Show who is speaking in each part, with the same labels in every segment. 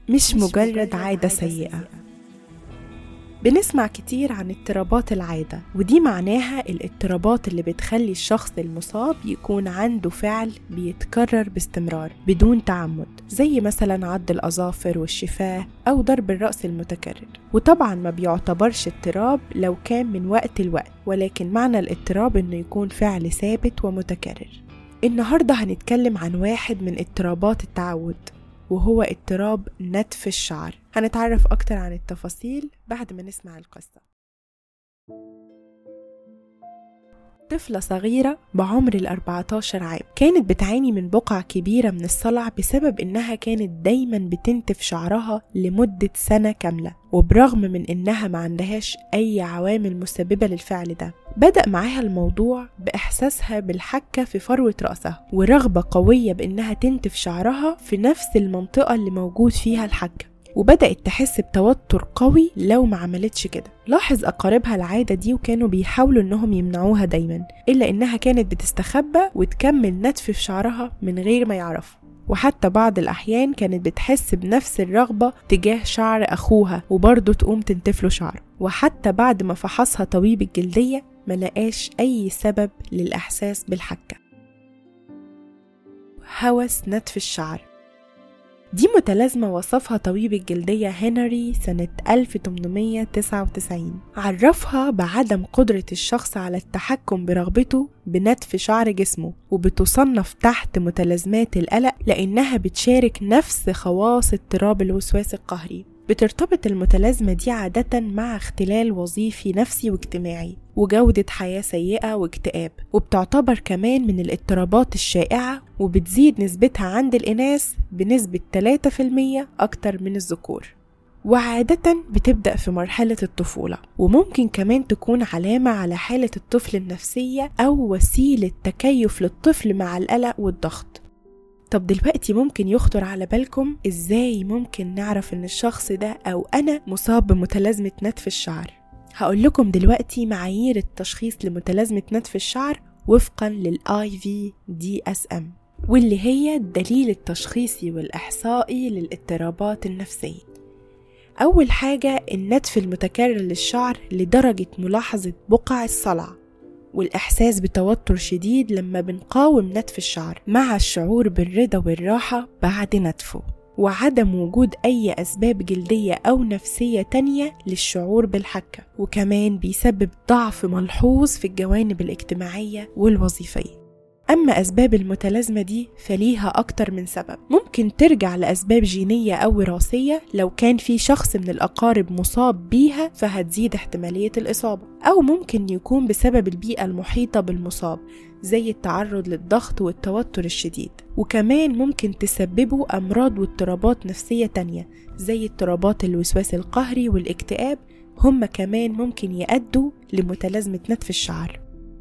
Speaker 1: مش مجرد عادة سيئة بنسمع كتير عن اضطرابات العادة ودي معناها الاضطرابات اللي بتخلي الشخص المصاب يكون عنده فعل بيتكرر باستمرار بدون تعمد زي مثلا عض الأظافر والشفاه أو ضرب الرأس المتكرر وطبعا ما بيعتبرش اضطراب لو كان من وقت لوقت ولكن معنى الاضطراب انه يكون فعل ثابت ومتكرر النهاردة هنتكلم عن واحد من اضطرابات التعود وهو اضطراب نتف الشعر هنتعرف أكتر عن التفاصيل بعد ما نسمع القصة طفلة صغيرة بعمر ال 14 عام كانت بتعاني من بقع كبيرة من الصلع بسبب إنها كانت دايما بتنتف شعرها لمدة سنة كاملة وبرغم من إنها ما عندهاش أي عوامل مسببة للفعل ده بدأ معاها الموضوع بإحساسها بالحكة في فروة رأسها ورغبة قوية بإنها تنتف شعرها في نفس المنطقة اللي موجود فيها الحكة وبدأت تحس بتوتر قوي لو ما عملتش كده لاحظ أقاربها العادة دي وكانوا بيحاولوا إنهم يمنعوها دايما إلا إنها كانت بتستخبى وتكمل نتف في شعرها من غير ما يعرفوا وحتى بعض الأحيان كانت بتحس بنفس الرغبة تجاه شعر أخوها وبرضه تقوم تنتفله شعره وحتى بعد ما فحصها طبيب الجلدية ما لقاش أي سبب للإحساس بالحكة هوس نتف الشعر دي متلازمة وصفها طبيب الجلدية هنري سنة 1899 عرفها بعدم قدرة الشخص على التحكم برغبته بنتف شعر جسمه وبتصنف تحت متلازمات القلق لأنها بتشارك نفس خواص اضطراب الوسواس القهري بترتبط المتلازمة دي عادة مع اختلال وظيفي نفسي واجتماعي وجودة حياة سيئة واكتئاب وبتعتبر كمان من الاضطرابات الشائعة وبتزيد نسبتها عند الإناث بنسبة 3% أكتر من الذكور وعادة بتبدأ في مرحلة الطفولة وممكن كمان تكون علامة على حالة الطفل النفسية أو وسيلة تكيف للطفل مع القلق والضغط طب دلوقتي ممكن يخطر على بالكم ازاي ممكن نعرف ان الشخص ده او انا مصاب بمتلازمة نتف الشعر هقول لكم دلوقتي معايير التشخيص لمتلازمة نتف الشعر وفقا للاي في دي اس ام واللي هي الدليل التشخيصي والإحصائي للاضطرابات النفسية أول حاجة النتف المتكرر للشعر لدرجة ملاحظة بقع الصلع والإحساس بتوتر شديد لما بنقاوم نتف الشعر مع الشعور بالرضا والراحة بعد نتفه وعدم وجود أي أسباب جلدية أو نفسية تانية للشعور بالحكة وكمان بيسبب ضعف ملحوظ في الجوانب الاجتماعية والوظيفية أما أسباب المتلازمة دي فليها أكتر من سبب ممكن ترجع لأسباب جينية أو وراثية لو كان في شخص من الأقارب مصاب بيها فهتزيد احتمالية الإصابة أو ممكن يكون بسبب البيئة المحيطة بالمصاب زي التعرض للضغط والتوتر الشديد وكمان ممكن تسببه أمراض واضطرابات نفسية تانية زي اضطرابات الوسواس القهري والاكتئاب هما كمان ممكن يأدوا لمتلازمة نتف الشعر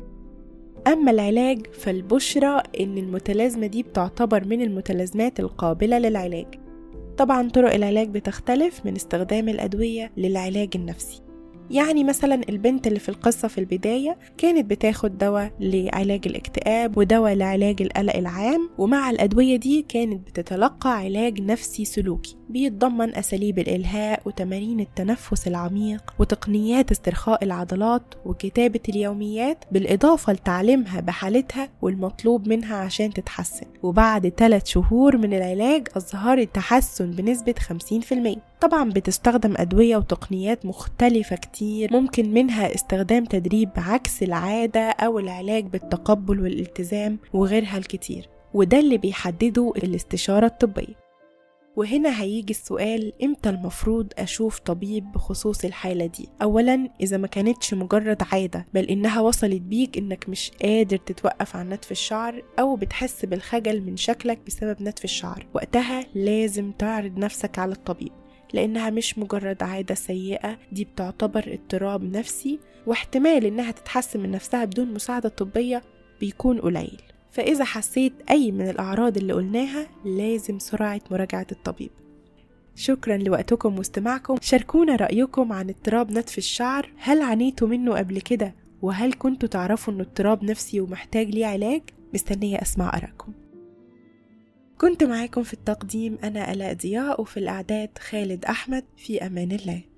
Speaker 1: أما العلاج فالبشرى إن المتلازمة دي بتعتبر من المتلازمات القابلة للعلاج طبعا طرق العلاج بتختلف من استخدام الأدوية للعلاج النفسي يعني مثلا البنت اللي في القصة في البداية كانت بتاخد دواء لعلاج الاكتئاب ودواء لعلاج القلق العام ومع الأدوية دي كانت بتتلقى علاج نفسي سلوكي بيتضمن أساليب الإلهاء وتمارين التنفس العميق وتقنيات استرخاء العضلات وكتابة اليوميات بالإضافة لتعليمها بحالتها والمطلوب منها عشان تتحسن وبعد ثلاث شهور من العلاج أظهرت تحسن بنسبة 50% طبعا بتستخدم أدوية وتقنيات مختلفة كتير ممكن منها استخدام تدريب عكس العادة أو العلاج بالتقبل والالتزام وغيرها الكتير وده اللي بيحدده الاستشارة الطبية وهنا هيجي السؤال امتى المفروض اشوف طبيب بخصوص الحالة دي اولا اذا ما كانتش مجرد عادة بل انها وصلت بيك انك مش قادر تتوقف عن نتف الشعر او بتحس بالخجل من شكلك بسبب نتف الشعر وقتها لازم تعرض نفسك على الطبيب لأنها مش مجرد عادة سيئة دي بتعتبر اضطراب نفسي واحتمال إنها تتحسن من نفسها بدون مساعدة طبية بيكون قليل فإذا حسيت أي من الأعراض اللي قلناها لازم سرعة مراجعة الطبيب شكرا لوقتكم واستماعكم شاركونا رأيكم عن اضطراب نتف الشعر هل عانيتوا منه قبل كده وهل كنتوا تعرفوا انه اضطراب نفسي ومحتاج ليه علاج مستنية أسمع آرائكم كنت معاكم في التقديم أنا ألاء ضياء وفي الإعداد خالد أحمد في أمان الله